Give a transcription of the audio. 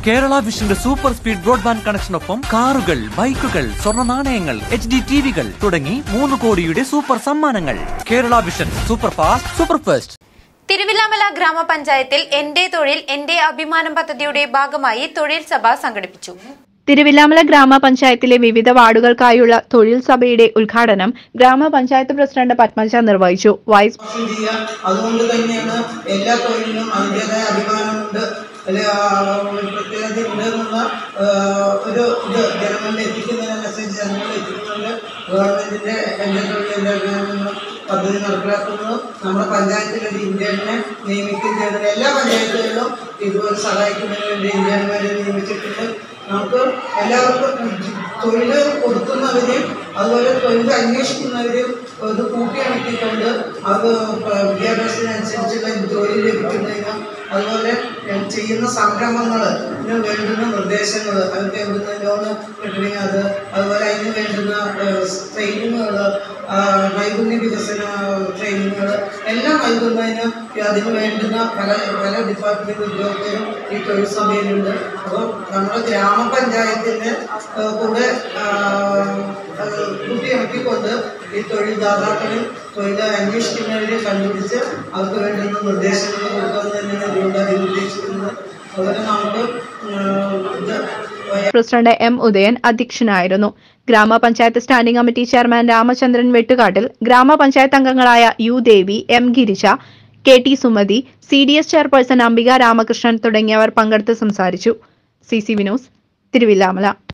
കേരള വിഷന്റെ super speed broadband കണക്ഷനൊപ്പം കാറുകൾ ബൈക്കുകൾ സ്വർണ്ണ നാണയങ്ങൾ എച്ച് ഡി ടിവികൾ തുടങ്ങി മൂന്ന് കോടിയുടെ സൂപ്പർ സമ്മാനങ്ങൾ Kerala vision super fast super first Thiruvillamala ഗ്രാമപഞ്ചായത്തിൽ എന്റെ തൊഴിൽ എന്റെ അഭിമാനം പദ്ധതിയുടെ ഭാഗമായി തൊഴിൽ സഭ സംഘടിപ്പിച്ചു തിരുവില്ലാമല ഗ്രാമപഞ്ചായത്തിലെ വിവിധ വാർഡുകൾക്കായുള്ള തൊഴിൽ സഭയുടെ ഉദ്ഘാടനം ഗ്രാമപഞ്ചായത്ത് പ്രസിഡന്റ് പത്മജ നിർവഹിച്ചു വൈസ് മോശം ചെയ്യുക അതുകൊണ്ട് തന്നെയാണ് എല്ലാ തൊഴിലിനും അതിൻ്റെതായ അഭിമാനമുണ്ട് അല്ലെ ആ, ഒരു പ്രത്യേകത ഉണ്ട് എന്നുള്ള ആ, ഒരു ഇത് ജനങ്ങളിൽ എത്തിക്കുന്നതിന് മെസ്സേജ് ജനങ്ങളിൽ എത്തിക്കുന്നുണ്ട് ഗവൺമെന്റിന്റെ എൻ്റെ തൊഴിൽ എൻ്റെ അഭിമാനം എന്ന പദ്ധതി നടപ്പിലാക്കുന്നത് നമ്മുടെ പഞ്ചായത്തിൽ ഒരു ഇന്ത്യനെ നിയമിക്കുകയും ചെയ്തത് എല്ലാ പഞ്ചായത്തുകളിലും ഇതുപോലെ സഹായിക്കുന്നതിന് വേണ്ടി ഇന്ത്യന്മാരെ നിയമിച്ചിട്ടുണ്ട് നമുക്ക് എല്ലാവർക്കും തൊഴിൽ കൊടുക്കുന്നവരെയും അതുപോലെ തൊഴിൽ അന്വേഷിക്കുന്നവരെയും ഇത് കൂട്ടിയിണക്കിക്കൊണ്ട് അത് വിദ്യാഭ്യാസത്തിനനുസരിച്ചുള്ള ജോലി ലഭിക്കുന്നതിന് അതുപോലെ ഏഹ്, ചെയ്യുന്ന സംരംഭങ്ങളിന് വേണ്ടുന്ന നിർദ്ദേശങ്ങൾ അതൊക്കെ എവിടുന്ന് ലോണ് കിട്ടണമെങ്കിൽ അത് അതുപോലെ അതിന് വേണ്ടുന്ന ട്രെയിനിങ്ങുകൾ നൈപുണ്യ വികസന ട്രെയിനിങ്ങുകൾ എല്ലാം നൽകുന്നതിന് അതിന് വേണ്ടുന്ന പല പല ഡിപ്പാർട്ട്മെന്റ് ഉദ്യോഗസ്ഥരും ഈ തൊഴിൽ സഭയിലുണ്ട് അപ്പോൾ നമ്മുടെ ഗ്രാമപഞ്ചായത്തിൻ്റെ ഏഹ്, കൂടെ കൂട്ടിയിണക്കിക്കൊണ്ട് ഈ തൊഴിൽ ദാതാക്കളും തൊഴിൽ അന്വേഷിക്കുന്നവരെ കണ്ടുപിടിച്ച് അവർക്ക് വേണ്ടുന്ന നിർദ്ദേശങ്ങൾ കൊടുക്കുന്നത് തന്നെയാണ് ഇതുകൊണ്ട് അതിൽ ഉദ്ദേശിക്കുന്നത് അതുപോലെ നമുക്ക് ഏഹ്, ഇത് പ്രസിഡന്റ് എം ഉദയൻ അധ്യക്ഷനായിരുന്നു ഗ്രാമപഞ്ചായത്ത് standing committee chairman Ramachandran Vettukattil ഗ്രാമപഞ്ചായത്ത് അംഗങ്ങളായ U Devi M Girija K T Sumathi C D S chairperson Ambika Ramakrishnan തുടങ്ങിയവർ പങ്കെടുത്ത് സംസാരിച്ചു സി സി വിനോസ് തിരുവില്ലാമല